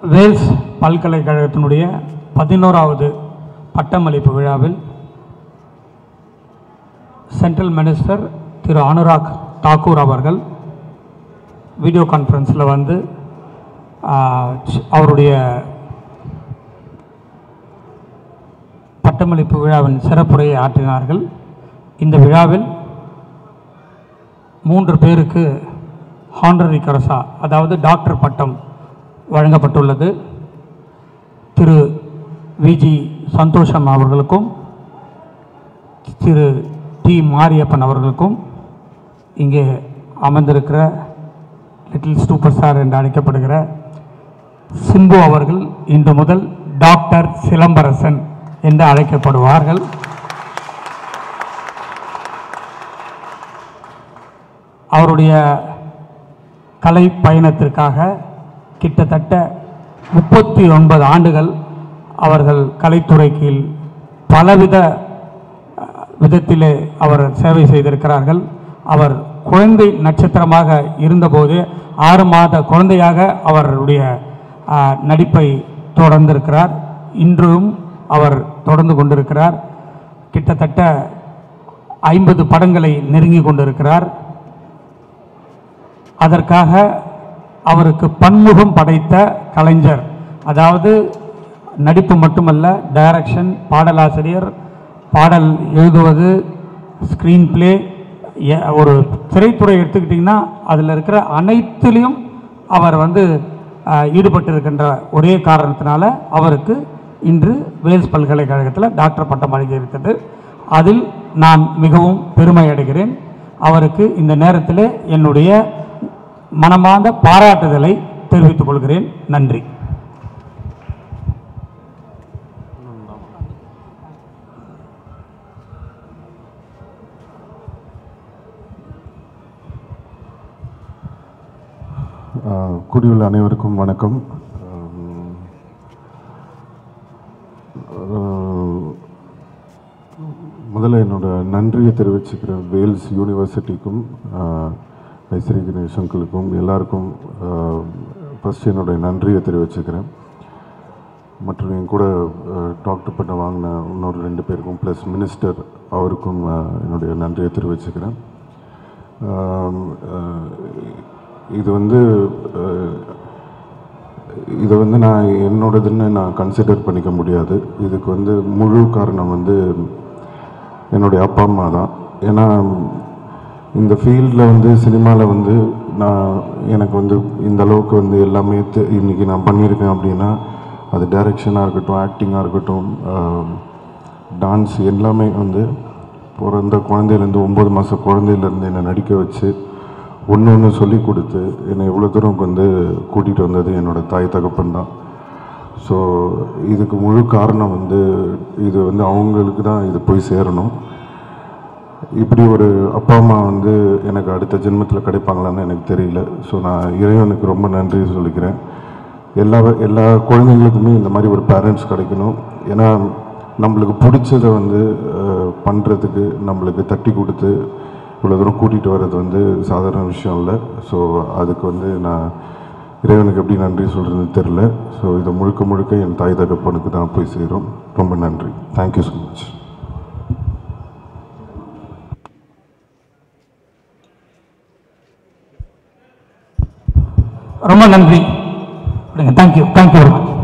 Wales பல்கலைக்கழகத்தினுடைய பதினோராவது பட்டமளிப்பு விழாவில் சென்ட்ரல் மினிஸ்டர் திரு அனுராக் தாக்கூர் அவர்கள் வீடியோ கான்ஃபரன்ஸில் வந்து ஆஹ், சி- அவருடைய பட்டமளிப்பு விழாவின் சிறப்புரையை ஆற்றினார்கள் இந்த விழாவில் மூன்று பேருக்கு ஹானரரி கரசா அதாவது டாக்டர் பட்டம் வழங்கப்பட்டுள்ளது திரு விஜி சந்தோஷம் அவர்களுக்கும் திரு டி மாரியப்பன் அவர்களுக்கும் இங்கே அமர்ந்திருக்கிற லிட்டில் சூப்பர் ஸ்டார் என்று அழைக்கப்படுகிற சிம்பு அவர்கள் இன்று முதல் டாக்டர் சிலம்பரசன் என்று அழைக்கப்படுவார்கள் அவருடைய கலை பயணத்திற்காக கிட்டத்தட்ட முப்பத்தி ஒன்பது ஆண்டுகள் அவர்கள் கலைத்துறைக்கு பலவித அஹ், விதத்திலே அவர் சேவை செய்திருக்கிறார்கள் அவர் குழந்தை நட்சத்திரமாக இருந்தபோது ஆறு மாத குழந்தையாக அவருடைய அஹ், நடிப்பை தொடர்ந்திருக்கிறார் இன்றும் அவர் தொடர்ந்து கொண்டிருக்கிறார் கிட்டத்தட்ட ஐம்பது படங்களை நெருங்கி கொண்டிருக்கிறார் அதற்காக அவருக்கு பன்முகம் படைத்த கலைஞர் அதாவது நடிப்பு மட்டுமல்ல டைரக்ஷன் பாடலாசிரியர் பாடல் எழுதுவது ஸ்க்ரீன் பிளே ஒரு திரைத்துறை எடுத்துக்கிட்டிங்கன்னா அதில் இருக்கிற அனைத்திலையும் அவர் வந்து அஹ், ஈடுபட்டிருக்கின்ற ஒரே காரணத்தினால அவருக்கு இன்று வேல்ஸ் பல்கலைக்கழகத்தில் டாக்டர் பட்டம் வழங்கி இருக்கிறது அதில் நான் மிகவும் பெருமை அடைகிறேன் அவருக்கு இந்த நேரத்தில் என்னுடைய மனமார்ந்த பாராட்டுதலை தெரிவித்துக் கொள்கிறேன் நன்றி ஆஹ் கூடியுள்ள அனைவருக்கும் வணக்கம் ஆம், ஆஹ், முதல்ல என்னோட நன்றியை தெரிவிச்சுக்கிறேன் வேல்ஸ் யூனிவர்சிட்டிக்கும் ஆஹ், ஐஸ்வரி கணேஷ் அங்கிளுக்கும் எல்லாருக்கும் ஃபஸ்ட் என்னோட நன்றியை தெரிவிச்சுக்கிறேன் மற்றும் என் கூட ஆஹ், டாக்டர் பட்டம் வாங்கின இன்னொரு ரெண்டு பேருக்கும் ப்ளஸ் மினிஸ்டர் அவருக்கும் ஆஹ், என்னுடைய நன்றியை தெரிவிச்சுக்கிறேன் ஆம், ஆஹ், இது வந்து ஆஹ், இதை வந்து நான் என்னோடதுன்னு நான் கன்சிடர் பண்ணிக்க முடியாது இதுக்கு வந்து முழு காரணம் வந்து என்னுடைய அப்பா அம்மா தான் ஏன்னா இந்த ஃபீல்டில் வந்து சினிமாவில் வந்து நான் எனக்கு வந்து இந்த அளவுக்கு வந்து எல்லாமே தெ- இன்னைக்கு நான் பண்ணியிருக்கேன் அப்படின்னா அது டைரக்ஷனாக இருக்கட்டும் ஆக்டிங்காக இருக்கட்டும் டான்ஸ் எல்லாமே வந்து பிறந்த குழந்தையிலேருந்து ஒம்பது மாத குழந்தையிலேருந்து என்னை நடிக்க வச்சு ஒன்று ஒன்று சொல்லி கொடுத்து என்னை இவ்வளோ தூரம் வந்து கூட்டிகிட்டு வந்தது என்னோட தாய் தகப்பன் தான் ஸோ இதுக்கு முழு காரணம் வந்து இது வந்து அவங்களுக்கு தான் இது போய் சேரணும் இப்படி ஒரு அப்பா அம்மா வந்து எனக்கு அடுத்த ஜென்மத்தில் கிடைப்பாங்களான்னு எனக்கு தெரியல ஸோ நான் இறைவனுக்கு ரொம்ப நன்றி சொல்லிக்கிறேன் எல்லா எல்லா குழந்தைங்களுக்குமே இந்த மாதிரி ஒரு பேரண்ட்ஸ் கிடைக்கணும் ஏன்னா நம்மளுக்கு பிடிச்சத வந்து பண்ணுறதுக்கு நம்மளுக்கு தட்டி கொடுத்து இவ்வளோ தூரம் கூட்டிகிட்டு வர்றது வந்து சாதாரண விஷயம் இல்லை ஸோ அதுக்கு வந்து நான் இறைவனுக்கு எப்படி நன்றி சொல்கிறதுன்னு தெரில ஸோ இதை முழுக்க முழுக்க என் தாய் தகப்பனுக்கு தான் போய் சேரும் ரொம்ப நன்றி தேங்க்யூ ஸோ மச் ரொம்ப நன்றி தேங்க்யூ தேங்க்யூ